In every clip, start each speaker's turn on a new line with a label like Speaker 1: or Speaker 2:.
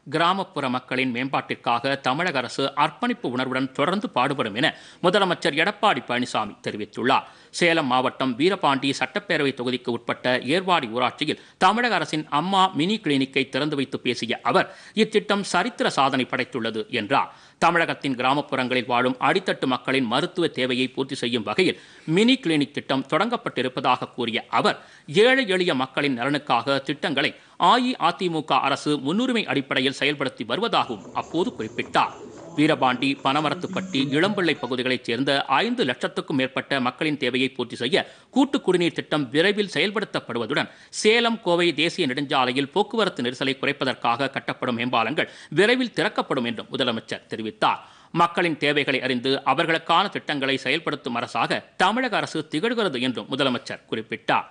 Speaker 1: கிராமப்புற மக்களின் மேம்பாட்டிற்காக தமிழக அரசு அர்ப்பணிப்பு உணர்வுடன் தொடர்ந்து பாடுபடும் என முதலமைச்சர் எடப்பாடி பழனிசாமி தெரிவித்துள்ளார் சேலம் மாவட்டம் வீரபாண்டி சட்டப்பேரவை தொகுதிக்கு உட்பட்ட ஏர்வாடி ஊராட்சியில் தமிழக அரசின் அம்மா மினி கிளினிக்கை திறந்து வைத்து பேசிய அவர் இத்திட்டம் சரித்திர சாதனை படைத்துள்ளது என்றார் தமிழகத்தின் கிராமப்புறங்களில் வாழும் அடித்தட்டு மக்களின் மருத்துவ தேவையை பூர்த்தி செய்யும் வகையில் மினி கிளினிக் திட்டம் தொடங்கப்பட்டிருப்பதாக கூறிய அவர் ஏழை எளிய மக்களின் நலனுக்காக திட்டங்களை அஇஅதிமுக அரசு முன்னுரிமை அடிப்படையில் செயல்படுத்தி வருவதாகவும் அப்போது குறிப்பிட்டார் வீரபாண்டி பனமரத்துப்பட்டி இளம்பிள்ளை பகுதிகளைச் சேர்ந்த ஐந்து லட்சத்துக்கும் மேற்பட்ட மக்களின் தேவையை பூர்த்தி செய்ய கூட்டு குடிநீர் திட்டம் விரைவில் செயல்படுத்தப்படுவதுடன் சேலம் கோவை தேசிய நெடுஞ்சாலையில் போக்குவரத்து நெரிசலை குறைப்பதற்காக கட்டப்படும் மேம்பாலங்கள் விரைவில் திறக்கப்படும் என்றும் முதலமைச்சர் தெரிவித்தார் மக்களின் தேவைகளை அறிந்து அவர்களுக்கான திட்டங்களை செயல்படுத்தும் அரசாக தமிழக அரசு திகழ்கிறது என்றும் முதலமைச்சர் குறிப்பிட்டார்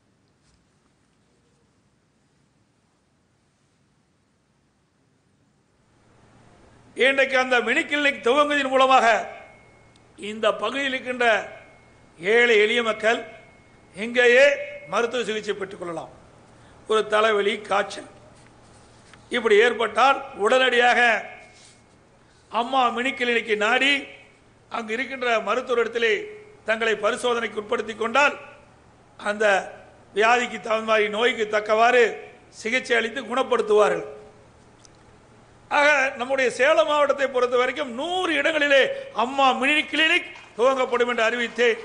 Speaker 2: இன்றைக்கு அந்த மினி கிளினிக் துவங்குவதன் மூலமாக இந்த பகுதியில் இருக்கின்ற ஏழை எளிய மக்கள் இங்கேயே மருத்துவ சிகிச்சை பெற்றுக் கொள்ளலாம் ஒரு தலைவலி காய்ச்சல் இப்படி ஏற்பட்டால் உடனடியாக அம்மா மினி கிளினிக்கை நாடி அங்கு இருக்கின்ற மருத்துவரிடத்திலே தங்களை பரிசோதனைக்கு உட்படுத்திக் கொண்டால் அந்த வியாதிக்கு தகுந்த மாதிரி நோய்க்கு தக்கவாறு சிகிச்சை அளித்து குணப்படுத்துவார்கள் ஆக நம்முடைய சேலம் மாவட்டத்தை பொறுத்த வரைக்கும் நூறு இடங்களிலே அம்மா மினி கிளினிக் துவங்கப்படும் என்று அறிவித்தேன்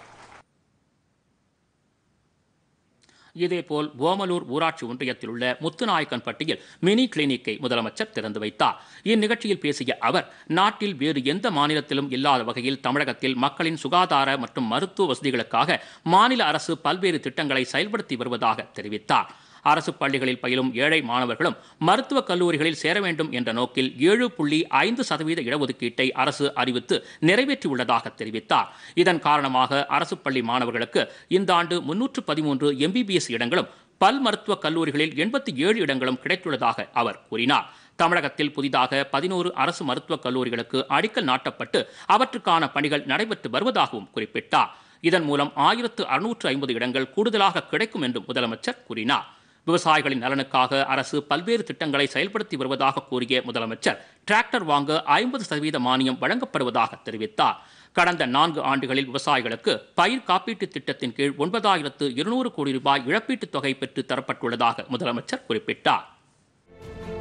Speaker 1: இதேபோல் ஓமலூர் ஊராட்சி ஒன்றியத்தில் உள்ள முத்துநாயக்கன்பட்டியில் மினி கிளினிக்கை முதலமைச்சர் திறந்து வைத்தார் இந்நிகழ்ச்சியில் பேசிய அவர் நாட்டில் வேறு எந்த மாநிலத்திலும் இல்லாத வகையில் தமிழகத்தில் மக்களின் சுகாதார மற்றும் மருத்துவ வசதிகளுக்காக மாநில அரசு பல்வேறு திட்டங்களை செயல்படுத்தி வருவதாக தெரிவித்தார் அரசு பள்ளிகளில் பயிலும் ஏழை மாணவர்களும் மருத்துவக் கல்லூரிகளில் சேர வேண்டும் என்ற நோக்கில் ஏழு புள்ளி ஐந்து சதவீத இடஒதுக்கீட்டை அரசு அறிவித்து நிறைவேற்றியுள்ளதாக தெரிவித்தார் இதன் காரணமாக அரசு பள்ளி மாணவர்களுக்கு இந்த ஆண்டு முன்னூற்று பதிமூன்று எம்பிபிஎஸ் இடங்களும் பல் மருத்துவக் கல்லூரிகளில் எண்பத்தி ஏழு இடங்களும் கிடைத்துள்ளதாக அவர் கூறினார் தமிழகத்தில் புதிதாக பதினோரு அரசு மருத்துவக் கல்லூரிகளுக்கு அடிக்கல் நாட்டப்பட்டு அவற்றுக்கான பணிகள் நடைபெற்று வருவதாகவும் குறிப்பிட்டார் இதன் மூலம் ஆயிரத்து அறுநூற்று ஐம்பது இடங்கள் கூடுதலாக கிடைக்கும் என்றும் முதலமைச்சர் கூறினார் விவசாயிகளின் நலனுக்காக அரசு பல்வேறு திட்டங்களை செயல்படுத்தி வருவதாக கூறிய முதலமைச்சர் டிராக்டர் வாங்க ஐம்பது சதவீத மானியம் வழங்கப்படுவதாக தெரிவித்தார் கடந்த நான்கு ஆண்டுகளில் விவசாயிகளுக்கு பயிர் காப்பீட்டுத் திட்டத்தின் கீழ் ஒன்பதாயிரத்து இருநூறு கோடி ரூபாய் இழப்பீட்டுத் தொகை பெற்று தரப்பட்டுள்ளதாக முதலமைச்சர் குறிப்பிட்டார்